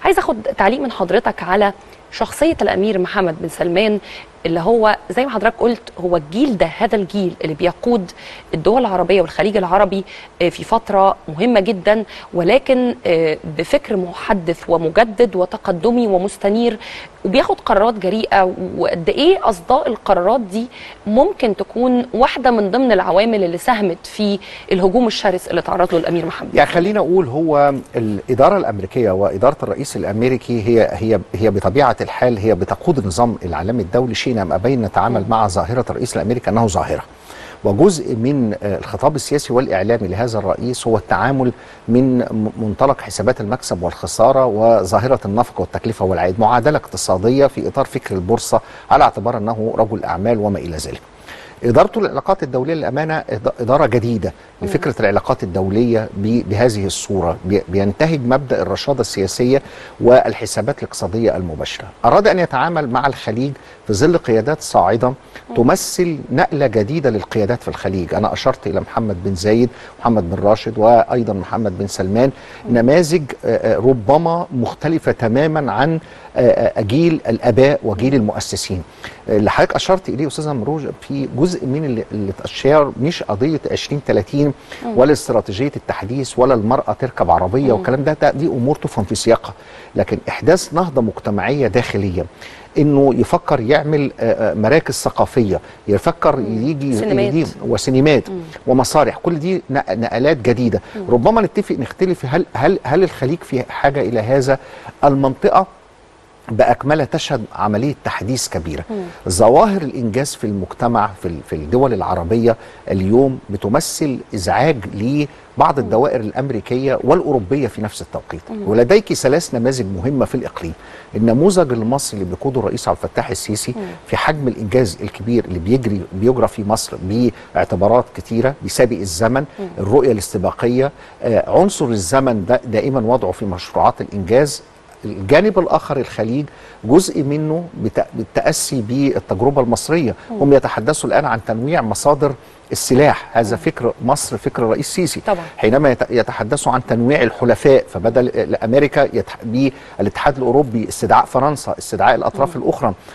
عايز اخد تعليق من حضرتك على شخصيه الامير محمد بن سلمان اللي هو زي ما حضرتك قلت هو الجيل ده هذا الجيل اللي بيقود الدول العربيه والخليج العربي آه، في فتره مهمه جدا ولكن آه، بفكر محدث ومجدد وتقدمي ومستنير وبياخد قرارات جريئه وقد ايه اصداء القرارات دي ممكن تكون واحده من ضمن العوامل اللي ساهمت في الهجوم الشرس اللي تعرض له الامير محمد يعني خلينا اقول هو الاداره الامريكيه واداره الرئيس الامريكي هي هي هي بطبيعه الحال هي بتقود النظام العالمي الدولي شئنا ام ابينا نتعامل مع ظاهره الرئيس الامريكي انه ظاهره وجزء من آه، الخطاب السياسي والاعلامي لهذا الرئيس هو التعامل من م- منطلق حسابات المكسب والخساره وظاهره النفقه والتكلفه والعائد معادله اقتصاديه في اطار فكر البورصه على اعتبار انه رجل اعمال وما الى ذلك إدارته للعلاقات الدولية للأمانة إد- إدارة جديدة لفكرة العلاقات الدولية ب- بهذه الصورة بي- بينتهج مبدأ الرشادة السياسية والحسابات الاقتصادية المباشرة أراد أن يتعامل مع الخليج في ظل قيادات صاعدة تمثل نقلة جديدة للقيادات في الخليج أنا أشرت إلى محمد بن زايد محمد بن راشد وأيضا محمد بن سلمان نماذج آه، آه، ربما مختلفة تماما عن آه، آه، جيل الآباء وجيل المؤسسين اللي حضرتك أشرت إليه أستاذة مروج في جزء من اللي- اللي اتشار مش قضية 2030 ولا استراتيجية التحديث ولا المرأة تركب عربية والكلام ده, ده دي أمور تفهم في سياقها لكن إحداث نهضة مجتمعية داخلية انه يفكر يعمل آه، آه، مراكز ثقافيه يفكر يجي سينمات. يجيب وسينمات ومسارح كل دي نق- نقلات جديده ربما نتفق نختلف هل هل هل الخليج في حاجه الى هذا المنطقه باكملها تشهد عمليه تحديث كبيره ظواهر الانجاز في المجتمع في ال- في الدول العربيه اليوم بتمثل ازعاج لبعض الدوائر الامريكيه والاوروبيه في نفس التوقيت ولديك ثلاث نماذج مهمه في الاقليم النموذج المصري اللي بيقوده الرئيس عبد الفتاح السيسي في حجم الانجاز الكبير اللي بيجري بيجرى في مصر باعتبارات كتيره بسابق الزمن الرؤيه الاستباقيه آه، عنصر الزمن ده دائما وضعه في مشروعات الانجاز الجانب الاخر الخليج جزء منه بت- بالتاسي بالتجربه المصريه هم يتحدثوا الان عن تنويع مصادر السلاح هذا فكر مصر فكر الرئيس السيسي طبعا. حينما يت- يتحدثوا عن تنويع الحلفاء فبدل امريكا يتح... بالاتحاد الاوروبي استدعاء فرنسا استدعاء الاطراف الاخرى